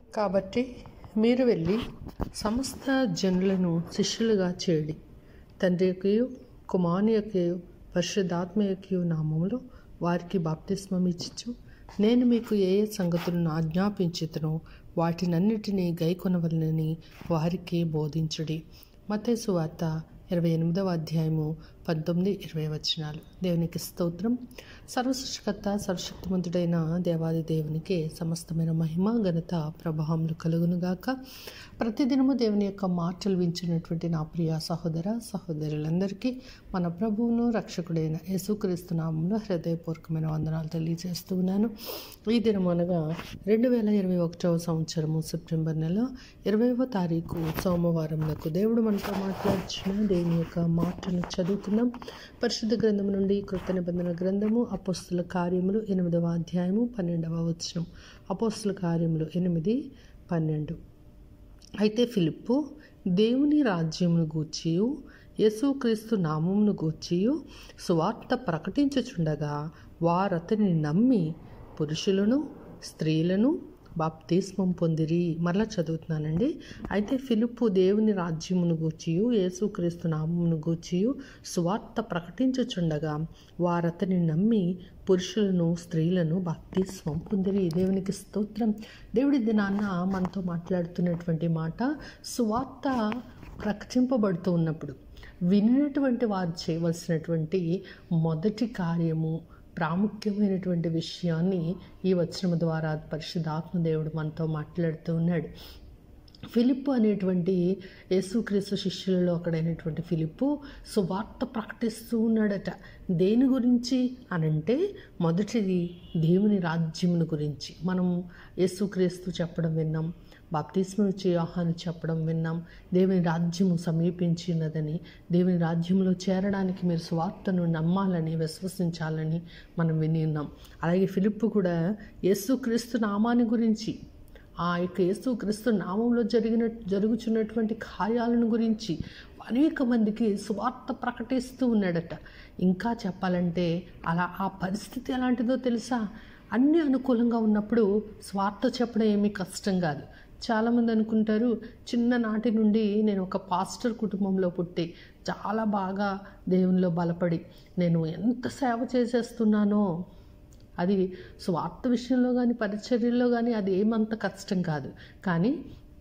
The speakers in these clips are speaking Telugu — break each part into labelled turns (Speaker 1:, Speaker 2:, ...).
Speaker 1: కాబట్టి మీరు వెళ్ళి సమస్త జనులను శిష్యులుగా చేయండి తండ్రి యొక్కయు కుమారుని యొక్కయు పరిశుద్ధాత్మ యొక్కయు నామములో వారికి బాప్తిస్మం ఇచ్చు నేను మీకు ఏ ఏ సంగతులను ఆజ్ఞాపించుతునో వాటినన్నిటినీ గైకొనవలనని వారికి బోధించుడి మతేసు వార్త ఇరవై ఎనిమిదవ అధ్యాయము పంతొమ్మిది ఇరవై వచనాలు దేవునికి స్తోత్రం సర్వసృష్టికర్త సర్వశక్తిమంతుడైన దేవాది దేవునికి సమస్తమైన మహిమ ఘనత ప్రభావములు కలుగునుగాక ప్రతిదినము దేవుని యొక్క మాటలు వించినటువంటి నా ప్రియ సహోదర సహోదరులందరికీ మన ప్రభువును రక్షకుడైన యేసుక్రీస్తు నామంలో హృదయపూర్వకమైన వందనాలు తెలియజేస్తూ ఉన్నాను ఈ దినం అనగా రెండు వేల ఇరవై ఒకటవ సంవత్సరము సెప్టెంబర్ నెల ఇరవైవ తారీఖు సోమవారంలకు దేవుడు మనతో మాట్లాడుచున్న దేవుని యొక్క మాటను చదువుకుందాం పరిశుద్ధ గ్రంథం నుండి కృత నిబంధన గ్రంథము అపోస్తుల కార్యములు ఎనిమిదవ అధ్యాయము పన్నెండవ వచనం అపోస్తుల కార్యములు ఎనిమిది పన్నెండు అయితే ఫిలిప్పు దేవుని రాజ్యమును గూర్చియు యేసుక్రీస్తు నామమును గూర్చియు సువార్త ప్రకటించుచుండగా వారతని నమ్మి పురుషులను స్త్రీలను బాప్తిస్మం పొందిరి మరలా చదువుతున్నానండి అయితే ఫిలిప్పు దేవుని రాజ్యమును గూర్చియు యేసుక్రీస్తు నామమును గూర్చియు సువార్త ప్రకటించుచుండగా వారతని నమ్మి పురుషులను స్త్రీలను బాప్తిస్మం పొందిరి దేవునికి స్తోత్రం దేవుడి దినాన్న మనతో మాట్లాడుతున్నటువంటి మాట సువార్త ప్రకటింపబడుతూ ఉన్నప్పుడు వినినటువంటి వారు చేయవలసినటువంటి మొదటి కార్యము ప్రాముఖ్యమైనటువంటి విషయాన్ని ఈ వచనం ద్వారా పరిశుద్ధాత్మ దేవుడు మనతో మాట్లాడుతూ ఉన్నాడు ఫిలిప్పు అనేటువంటి యేసుక్రీస్తు శిష్యులలో ఒకడైనటువంటి ఫిలిప్పు సువార్త ప్రకటిస్తూ ఉన్నాడట దేని గురించి అనంటే మొదటిది దేవుని రాజ్యమును గురించి మనం యేసుక్రీస్తు చెప్పడం విన్నాం బాప్తిస్మం ఇచ్చే యోహాను చెప్పడం విన్నాం దేవుని రాజ్యము సమీపించినదని దేవుని రాజ్యంలో చేరడానికి మీరు స్వార్థను నమ్మాలని విశ్వసించాలని మనం విని ఉన్నాం అలాగే ఫిలిప్పు కూడా యేసుక్రీస్తు నామాని గురించి ఆ యొక్క యేసుక్రీస్తు నామంలో జరిగిన జరుగుచున్నటువంటి కార్యాలను గురించి అనేక మందికి స్వార్థ ప్రకటిస్తూ ఉన్నాడట ఇంకా చెప్పాలంటే అలా ఆ పరిస్థితి ఎలాంటిదో తెలుసా అన్నీ అనుకూలంగా ఉన్నప్పుడు స్వార్థ చెప్పడం ఏమీ కష్టం కాదు చాలామంది అనుకుంటారు చిన్ననాటి నుండి నేను ఒక పాస్టర్ కుటుంబంలో పుట్టి చాలా బాగా దేవునిలో బలపడి నేను ఎంత సేవ చేసేస్తున్నానో అది స్వార్థ విషయంలో కానీ పరిచర్యల్లో కానీ అది ఏమంత కష్టం కాదు కానీ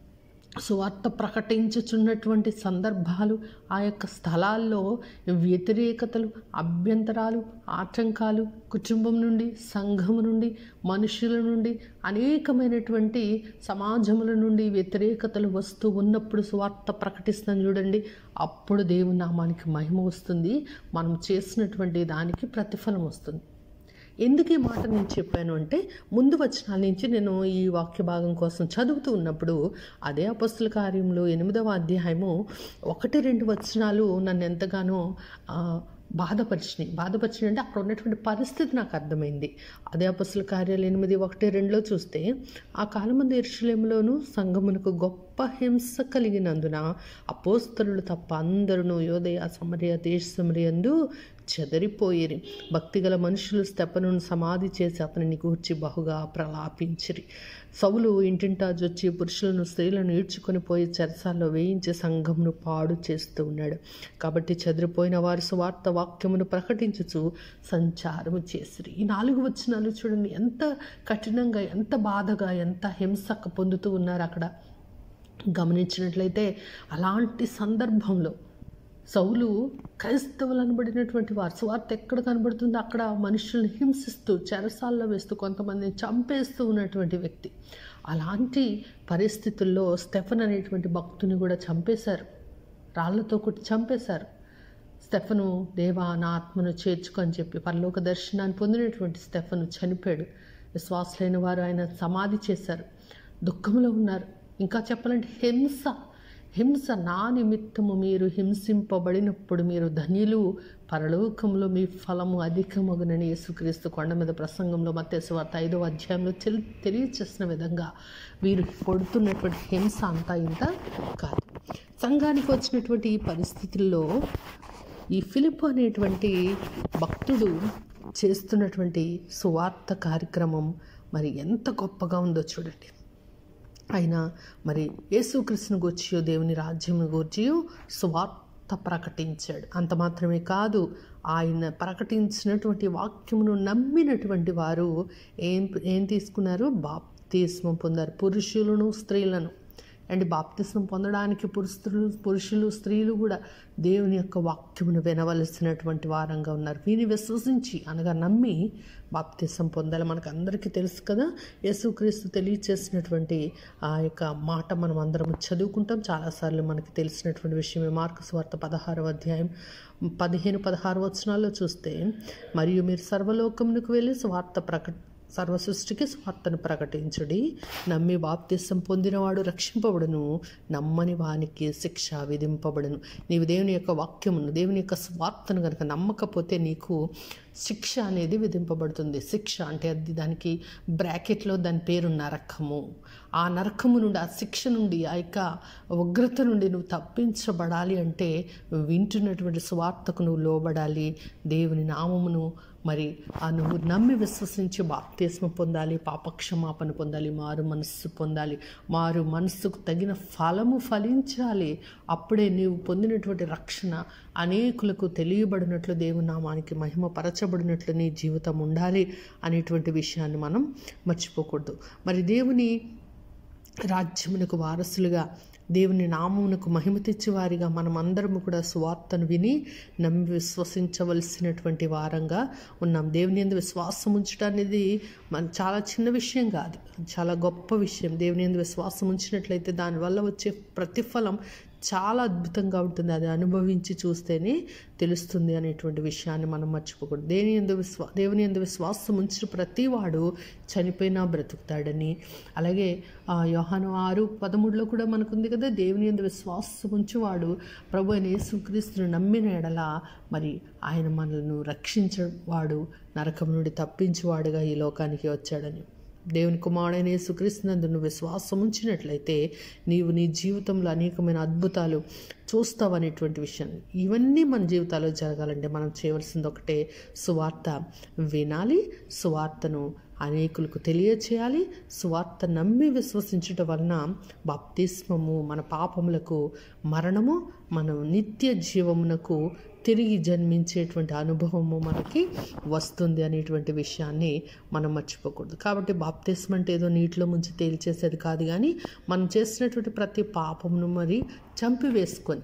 Speaker 1: సువార్త ప్రకటించుచున్నటువంటి సందర్భాలు ఆ యొక్క స్థలాల్లో వ్యతిరేకతలు అభ్యంతరాలు ఆటంకాలు కుటుంబం నుండి సంఘం నుండి మనుషుల నుండి అనేకమైనటువంటి సమాజముల నుండి వ్యతిరేకతలు వస్తూ ఉన్నప్పుడు సువార్త ప్రకటిస్తాను చూడండి అప్పుడు దేవుని నామానికి మహిమ వస్తుంది మనం చేసినటువంటి దానికి ప్రతిఫలం వస్తుంది ఎందుకు ఈ మాట నేను చెప్పాను అంటే ముందు వచనాల నుంచి నేను ఈ వాక్య భాగం కోసం చదువుతూ ఉన్నప్పుడు అదే అపస్తుల కార్యంలో ఎనిమిదవ అధ్యాయము ఒకటి రెండు వచనాలు నన్ను ఎంతగానో బాధపరిచినాయి బాధపరిచినాయి అంటే అక్కడ ఉన్నటువంటి పరిస్థితి నాకు అర్థమైంది అదే అపస్తుల కార్యాలు ఎనిమిది ఒకటి రెండులో చూస్తే ఆ కాలమంది ఎరుషులేములోను సంఘమునకు గొప్ప హింస కలిగినందున అపోస్తరులు తప్ప అందరూ యోదయ సమరయ దేశమరియందు చెదరిపోయిరి భక్తిగల మనుషులు స్తెపనును సమాధి చేసి అతనిని గూర్చి బహుగా ప్రలాపించిరి సౌలు ఇంటింటా జొచ్చి పురుషులను స్త్రీలను ఈడ్చుకొని పోయి చెరసాల్లో వేయించి సంఘమును పాడు చేస్తూ ఉన్నాడు కాబట్టి చెదిరిపోయిన వారు సువార్త వాక్యమును ప్రకటించుచు సంచారము చేసిరి ఈ నాలుగు వచనాలు చూడండి ఎంత కఠినంగా ఎంత బాధగా ఎంత హింసక పొందుతూ ఉన్నారు అక్కడ గమనించినట్లయితే అలాంటి సందర్భంలో సౌలు క్రైస్తవులు అనబడినటువంటి వారు స్వార్థ ఎక్కడ కనబడుతుందో అక్కడ మనుషుల్ని హింసిస్తూ చెరసాల్లో వేస్తూ కొంతమందిని చంపేస్తూ ఉన్నటువంటి వ్యక్తి అలాంటి పరిస్థితుల్లో స్టెఫన్ అనేటువంటి భక్తుని కూడా చంపేశారు రాళ్లతో కొట్టి చంపేశారు స్టెఫను దేవా నా ఆత్మను చేర్చుకొని చెప్పి పరలోక దర్శనాన్ని పొందినటువంటి స్టెఫను చనిపోయాడు విశ్వాసులైన వారు ఆయన సమాధి చేశారు దుఃఖంలో ఉన్నారు ఇంకా చెప్పాలంటే హింస హింస నా నిమిత్తము మీరు హింసింపబడినప్పుడు మీరు ధన్యులు పరలోకంలో మీ ఫలము అధికమగునని యేసుక్రీస్తు కొండ మీద ప్రసంగంలో మత్స్వార్త ఐదవ అధ్యాయంలో తెలి తెలియచేసిన విధంగా వీరు పడుతున్నటువంటి హింస అంతా ఇంత కాదు సంఘానికి వచ్చినటువంటి ఈ పరిస్థితుల్లో ఈ ఫిలిప్ అనేటువంటి భక్తుడు చేస్తున్నటువంటి సువార్త కార్యక్రమం మరి ఎంత గొప్పగా ఉందో చూడండి ఆయన మరి యేసుక్రీస్తుని గూర్చియో దేవుని రాజ్యం గూర్చియో స్వార్థ ప్రకటించాడు అంత మాత్రమే కాదు ఆయన ప్రకటించినటువంటి వాక్యమును నమ్మినటువంటి వారు ఏం ఏం తీసుకున్నారు బాప్తిస్మం పొందారు పురుషులను స్త్రీలను అండ్ బాప్తిస్మం పొందడానికి పురుషులు పురుషులు స్త్రీలు కూడా దేవుని యొక్క వాక్యమును వినవలసినటువంటి వారంగా ఉన్నారు వీని విశ్వసించి అనగా నమ్మి బాప్తిసం పొందాలి మనకు అందరికీ తెలుసు కదా యేసుక్రీస్తు తెలియచేసినటువంటి ఆ యొక్క మాట మనం అందరం చదువుకుంటాం చాలాసార్లు మనకి తెలిసినటువంటి విషయమే మార్కు స్వార్థ పదహారవ అధ్యాయం పదిహేను పదహారు వచనాల్లో చూస్తే మరియు మీరు సర్వలోకమునకు వెళ్ళి స్వార్థ ప్రకట సర్వ సృష్టికి స్వార్థను ప్రకటించుడి నమ్మి బాప్తిసం పొందినవాడు రక్షింపబడును నమ్మని వానికి శిక్ష విధింపబడును నీవు దేవుని యొక్క వాక్యమును దేవుని యొక్క స్వార్థను కనుక నమ్మకపోతే నీకు శిక్ష అనేది విధింపబడుతుంది శిక్ష అంటే అది దానికి బ్రాకెట్లో దాని పేరు నరకము ఆ నరకము నుండి ఆ శిక్ష నుండి ఆ యొక్క ఉగ్రత నుండి నువ్వు తప్పించబడాలి అంటే వింటున్నటువంటి స్వార్థకు నువ్వు లోబడాలి దేవుని నామమును మరి ఆ నువ్వు నమ్మి విశ్వసించి బాప్తిస్మ పొందాలి పాపక్షమాపణ పొందాలి మారు మనస్సు పొందాలి మారు మనస్సుకు తగిన ఫలము ఫలించాలి అప్పుడే నీవు పొందినటువంటి రక్షణ అనేకులకు తెలియబడినట్లు దేవుని నామానికి మహిమ పరచబడినట్లు నీ జీవితం ఉండాలి అనేటువంటి విషయాన్ని మనం మర్చిపోకూడదు మరి దేవుని రాజ్యమునకు వారసులుగా దేవుని నామమునకు మహిమ తెచ్చేవారిగా మనం అందరము కూడా సువార్తను విని నమ్మి విశ్వసించవలసినటువంటి వారంగా ఉన్నాం దేవుని ఎందు విశ్వాసం ఉంచడం అనేది మన చాలా చిన్న విషయం కాదు చాలా గొప్ప విషయం దేవుని ఎందు విశ్వాసం ఉంచినట్లయితే దానివల్ల వచ్చే ప్రతిఫలం చాలా అద్భుతంగా ఉంటుంది అది అనుభవించి చూస్తేనే తెలుస్తుంది అనేటువంటి విషయాన్ని మనం మర్చిపోకూడదు దేని ఎందు విశ్వా దేవుని ఎందు విశ్వాసం ఉంచిన ప్రతివాడు చనిపోయినా బ్రతుకుతాడని అలాగే ఆ యోహాను ఆరు పదమూడులో కూడా మనకుంది కదా దేవుని ఎందు విశ్వాసం ఉంచువాడు ప్రభు అయిన యేసుక్రీస్తును నమ్మిన ఎడల మరి ఆయన మనల్ని రక్షించేవాడు నరకం నుండి తప్పించేవాడుగా ఈ లోకానికి వచ్చాడని దేవుని కుమారుడైన యేసుక్రీస్తునందు నువ్వు విశ్వాసం ఉంచినట్లయితే నీవు నీ జీవితంలో అనేకమైన అద్భుతాలు చూస్తావు అనేటువంటి విషయం ఇవన్నీ మన జీవితాల్లో జరగాలంటే మనం చేయవలసింది ఒకటే సువార్త వినాలి సువార్తను అనేకులకు తెలియచేయాలి సువార్త నమ్మి విశ్వసించటం వలన బాప్తిస్మము మన పాపములకు మరణము మన నిత్య జీవమునకు తిరిగి జన్మించేటువంటి అనుభవము మనకి వస్తుంది అనేటువంటి విషయాన్ని మనం మర్చిపోకూడదు కాబట్టి బాప్తిస్మ అంటే ఏదో నీటిలో ముంచి తేల్చేసేది కాదు కానీ మనం చేసినటువంటి ప్రతి పాపమును మరి చంపివేసుకొని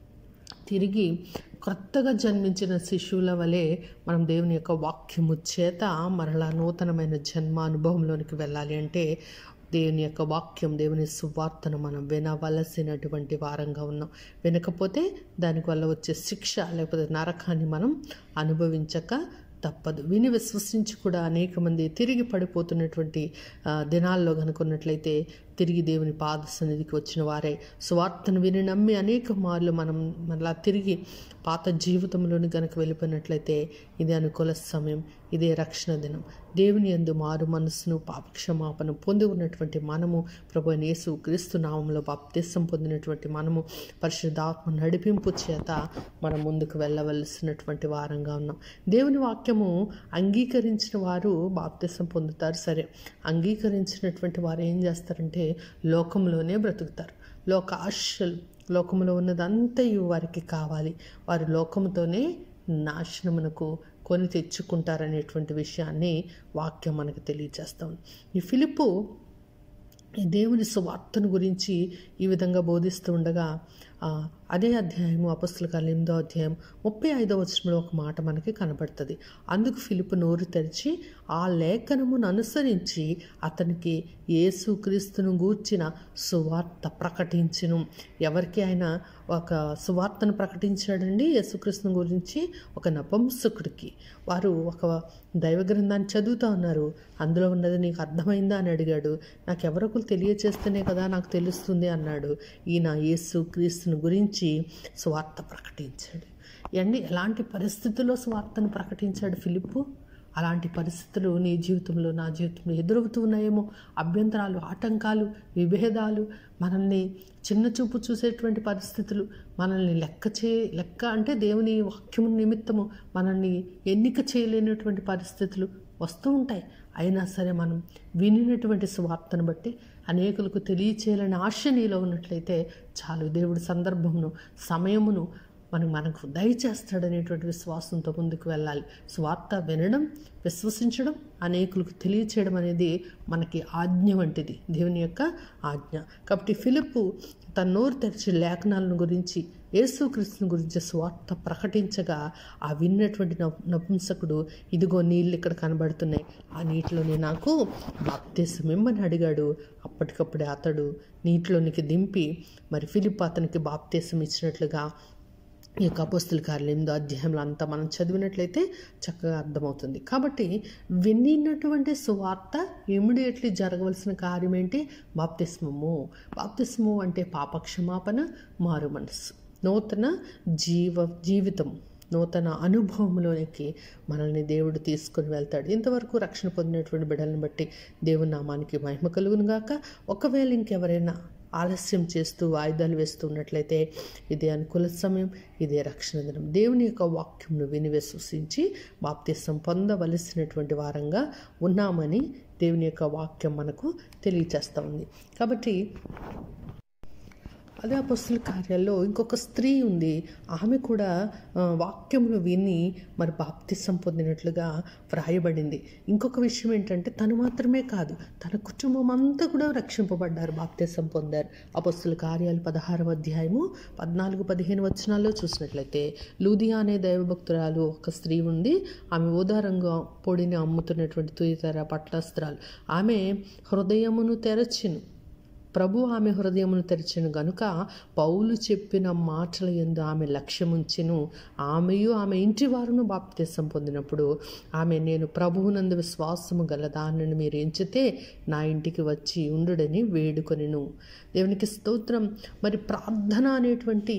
Speaker 1: తిరిగి కొత్తగా జన్మించిన శిశువుల వలె మనం దేవుని యొక్క వాక్యము చేత మరలా నూతనమైన జన్మ అనుభవంలోనికి వెళ్ళాలి అంటే దేవుని యొక్క వాక్యం దేవుని సువార్తను మనం వినవలసినటువంటి వారంగా ఉన్నాం వినకపోతే దానికి వల్ల వచ్చే శిక్ష లేకపోతే నరకాన్ని మనం అనుభవించక తప్పదు విని విశ్వసించి కూడా అనేక మంది తిరిగి పడిపోతున్నటువంటి ఆ, దినాల్లో కనుకున్నట్లయితే తిరిగి దేవుని పాద సన్నిధికి వచ్చిన వారే స్వార్థను విని నమ్మి అనేక మార్లు మనం మళ్ళా తిరిగి పాత జీవితంలోని కనుక వెళ్ళిపోయినట్లయితే ఇది అనుకూల సమయం ఇదే రక్షణ దినం దేవుని యందు మారు మనస్సును పాపక్షమాపణ పొంది ఉన్నటువంటి మనము ప్రభు అయిన యేసు క్రీస్తు నామంలో బాప్తిసం పొందినటువంటి మనము పరిశుద్ధాత్మ నడిపింపు చేత మనం ముందుకు వెళ్ళవలసినటువంటి వారంగా ఉన్నాం దేవుని వాక్యము అంగీకరించిన వారు బాప్తిసం పొందుతారు సరే అంగీకరించినటువంటి వారు ఏం చేస్తారంటే లోకంలోనే బ్రతుకుతారు లోక ఆశలు లోకంలో ఉన్నదంతయు వారికి కావాలి వారు లోకముతోనే నాశనమునకు కొని తెచ్చుకుంటారనేటువంటి విషయాన్ని వాక్యం మనకు తెలియజేస్తాం ఈ ఫిలిప్పు ఈ దేవుని సువార్తను గురించి ఈ విధంగా బోధిస్తూ ఉండగా ఆ, అదే అధ్యాయము అపస్తుల కాలం ఎనిమిదో అధ్యాయం ముప్పై ఐదో వచనంలో ఒక మాట మనకి కనబడుతుంది అందుకు ఫిలిప్ నోరు తెరిచి ఆ లేఖనమును అనుసరించి అతనికి యేసుక్రీస్తును గూర్చిన సువార్త ప్రకటించును ఎవరికి ఆయన ఒక సువార్తను ప్రకటించాడండి యేసుక్రీస్తుని గురించి ఒక నపంసకుడికి వారు ఒక దైవ గ్రంథాన్ని చదువుతా ఉన్నారు అందులో ఉన్నది నీకు అర్థమైందా అని అడిగాడు నాకు ఎవరొకరు తెలియచేస్తేనే కదా నాకు తెలుస్తుంది అన్నాడు ఈయన యేసు క్రీస్తుని గురించి స్వార్థ ప్రకటించాడు అండి ఎలాంటి పరిస్థితుల్లో స్వార్థను ప్రకటించాడు ఫిలిప్పు అలాంటి పరిస్థితులు నీ జీవితంలో నా జీవితంలో ఎదురవుతూ ఉన్నాయేమో అభ్యంతరాలు ఆటంకాలు విభేదాలు మనల్ని చిన్న చూపు చూసేటువంటి పరిస్థితులు మనల్ని లెక్క చే లెక్క అంటే దేవుని వాక్యము నిమిత్తము మనల్ని ఎన్నిక చేయలేనటువంటి పరిస్థితులు వస్తూ ఉంటాయి అయినా సరే మనం వినినటువంటి స్వార్థను బట్టి అనేకులకు తెలియచేయాలని ఆశ నీలో ఉన్నట్లయితే చాలు దేవుడి సందర్భమును సమయమును మనం మనకు దయచేస్తాడనేటువంటి విశ్వాసంతో ముందుకు వెళ్ళాలి స్వార్థ వినడం విశ్వసించడం అనేకులకు తెలియచేయడం అనేది మనకి ఆజ్ఞ వంటిది దేవుని యొక్క ఆజ్ఞ కాబట్టి ఫిలిప్పు తన నోరు తెరిచి లేఖనాలను గురించి యేసుక్రీస్తుని గురించి స్వార్థ ప్రకటించగా ఆ విన్నటువంటి నపు- నపుంసకుడు ఇదిగో నీళ్ళు ఇక్కడ కనబడుతున్నాయి ఆ నీటిలోనే నాకు బాప్తీసం ఇమ్మని అడిగాడు అప్పటికప్పుడే అతడు నీటిలోనికి దింపి మరి ఫిలిప్ అతనికి బాప్తీసం ఇచ్చినట్లుగా ఈ యొక్క అపోస్తుల కార్యం ఎనిమిదో అధ్యాయంలో అంతా మనం చదివినట్లయితే చక్కగా అర్థమవుతుంది కాబట్టి వినినటువంటి సువార్త ఇమీడియట్లీ జరగవలసిన కార్యం ఏంటి బాప్తిస్మము బాప్తిస్మము అంటే పాపక్షమాపణ మారు మనస్సు నూతన జీవ జీవితం నూతన అనుభవంలోనికి మనల్ని దేవుడు తీసుకొని వెళ్తాడు ఇంతవరకు రక్షణ పొందినటువంటి బిడ్డలను బట్టి దేవుని నామానికి మహిమ కలుగును గాక ఒకవేళ ఇంకెవరైనా ఆలస్యం చేస్తూ వాయిదాలు వేస్తూ ఉన్నట్లయితే ఇదే అనుకూల సమయం ఇదే రక్షణ దినం దేవుని యొక్క వాక్యంను విని విశ్వసించి బాప్తిసం పొందవలసినటువంటి వారంగా ఉన్నామని దేవుని యొక్క వాక్యం మనకు తెలియచేస్తూ ఉంది కాబట్టి అదే అపస్తుల కార్యాల్లో ఇంకొక స్త్రీ ఉంది ఆమె కూడా ఆ, వాక్యమును విని మరి బాప్తిసం పొందినట్లుగా వ్రాయబడింది ఇంకొక విషయం ఏంటంటే తను మాత్రమే కాదు తన కుటుంబం అంతా కూడా రక్షింపబడ్డారు బాప్తిసం పొందారు అపస్తుల కార్యాలు పదహారవ అధ్యాయము పద్నాలుగు పదిహేను వచనాల్లో చూసినట్లయితే లూదియా అనే దైవభక్తురాలు ఒక స్త్రీ ఉంది ఆమె ఊదారంగా పొడిని అమ్ముతున్నటువంటి తుయితర పట్లస్త్రాలు ఆమె హృదయమును తెరచిను ప్రభు ఆమె హృదయమును తెరిచెను గనుక పౌలు చెప్పిన మాటల యందు ఆమె లక్ష్యముంచెను ఆమెయు ఆమె ఇంటి వారును బాప్తిసం పొందినప్పుడు ఆమె నేను ప్రభువునందు విశ్వాసము గలదానని మీరు ఎంచితే నా ఇంటికి వచ్చి ఉండుడని వేడుకొనిను దేవునికి స్తోత్రం మరి ప్రార్థన అనేటువంటి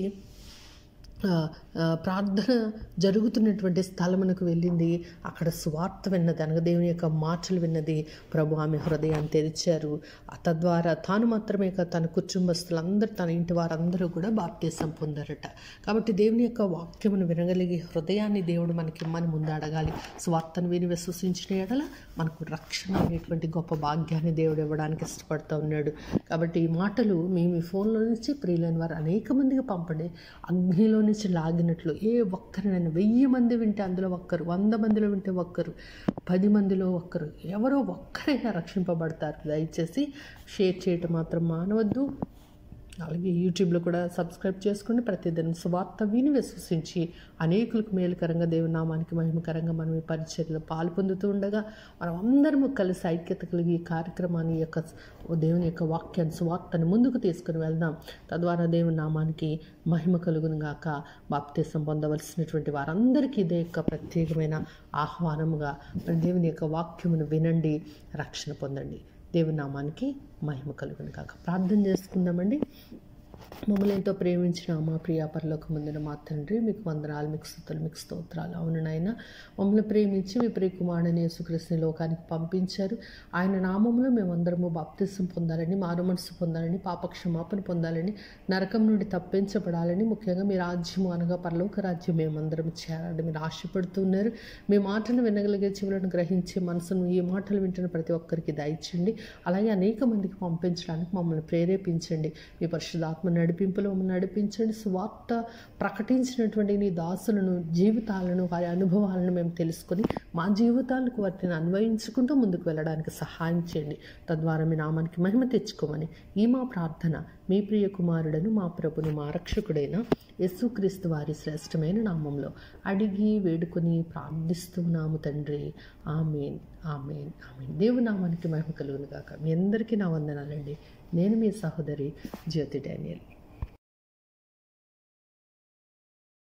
Speaker 1: ఆ, ఆ, ప్రార్థన జరుగుతున్నటువంటి స్థలమునకు వెళ్ళింది అక్కడ స్వార్థ విన్నది అనగా దేవుని యొక్క మాటలు విన్నది ప్రభు ఆమె హృదయాన్ని తెరిచారు ఆ తద్వారా తాను మాత్రమే కాదు తన కుటుంబస్తులందరూ తన ఇంటి వారందరూ కూడా బాప్తీసం పొందారట కాబట్టి దేవుని యొక్క వాక్యమును వినగలిగే హృదయాన్ని దేవుడు మనకి ఇమ్మని ముందు అడగాలి స్వార్థను విని విశ్వసించిన ఎడల మనకు రక్షణ అనేటువంటి గొప్ప భాగ్యాన్ని దేవుడు ఇవ్వడానికి ఇష్టపడుతూ ఉన్నాడు కాబట్టి ఈ మాటలు మీ మీ ఫోన్లో నుంచి ప్రియులైన వారు అనేక మందికి పంపండి అగ్నిలో నుంచి లాగినట్లు ఏ ఒక్కరినైనా వెయ్యి మంది వింటే అందులో ఒక్కరు వంద మందిలో వింటే ఒక్కరు పది మందిలో ఒక్కరు ఎవరో ఒక్కరైనా రక్షింపబడతారు దయచేసి షేర్ చేయటం మాత్రం మానవద్దు అలాగే యూట్యూబ్లో కూడా సబ్స్క్రైబ్ చేసుకోండి ప్రతిదినం సువార్త విని విశ్వసించి అనేకులకు మేలుకరంగా దేవుని నామానికి మహిమకరంగా మనం ఈ పరిచర్యలో పాలు పొందుతూ ఉండగా మనం అందరము కలిసి ఐక్యత కలిగి ఈ కార్యక్రమాన్ని యొక్క దేవుని యొక్క వాక్యాన్ని సువార్తని ముందుకు తీసుకుని వెళ్దాం తద్వారా దేవుని నామానికి మహిమ కలుగును గాక బాప్తీసం పొందవలసినటువంటి వారందరికీ ఇదే యొక్క ప్రత్యేకమైన ఆహ్వానముగా మరి దేవుని యొక్క వాక్యమును వినండి రక్షణ పొందండి దేవుని నామానికి మహిమ కలుగును కాక ప్రార్థన చేసుకుందామండి మమ్మల్ని ఎంతో ప్రేమించిన మా ప్రియ పరలోక ముందున మా తండ్రి మీకు వందనాలు మీకు స్థుతులు మీకు స్తోత్రాలు అవును నాయన మమ్మల్ని ప్రేమించి మీ ప్రియ కుమారుని యేసుక్రీస్తుని లోకానికి పంపించారు ఆయన నామంలో మేమందరము బాప్తిసం పొందాలని మారు మనసు పొందాలని పాపక్షమాపణ పొందాలని నరకం నుండి తప్పించబడాలని ముఖ్యంగా మీ రాజ్యము అనగా పరలోక రాజ్యం మేమందరం చేరాలని మీరు ఆశపడుతున్నారు మీ మాటను వినగలిగే చెవులను గ్రహించే మనసును ఈ మాటలు వింటున్న ప్రతి ఒక్కరికి దయచండి అలాగే అనేక మందికి పంపించడానికి మమ్మల్ని ప్రేరేపించండి మీ పరిశుధాత్మ నడిపింపులో మమ్మల్ని నడిపించండి స్వార్థ ప్రకటించినటువంటి నీ దాసులను జీవితాలను వారి అనుభవాలను మేము తెలుసుకొని మా జీవితాలకు వాటిని అన్వయించుకుంటూ ముందుకు వెళ్ళడానికి సహాయం చేయండి తద్వారా మీ నామానికి మహిమ తెచ్చుకోమని ఈ మా ప్రార్థన మీ ప్రియ కుమారుడను మా ప్రభుని మా రక్షకుడైన యేసుక్రీస్తు వారి శ్రేష్టమైన నామంలో అడిగి వేడుకొని ప్రార్థిస్తున్నాము తండ్రి ఆమెన్ ఆమెన్ ఆమెన్ దేవు నామానికి మహిమ కలుగును గాక మీ అందరికీ నా వందనాలండి నేను మీ సహోదరి జ్యోతి డానియల్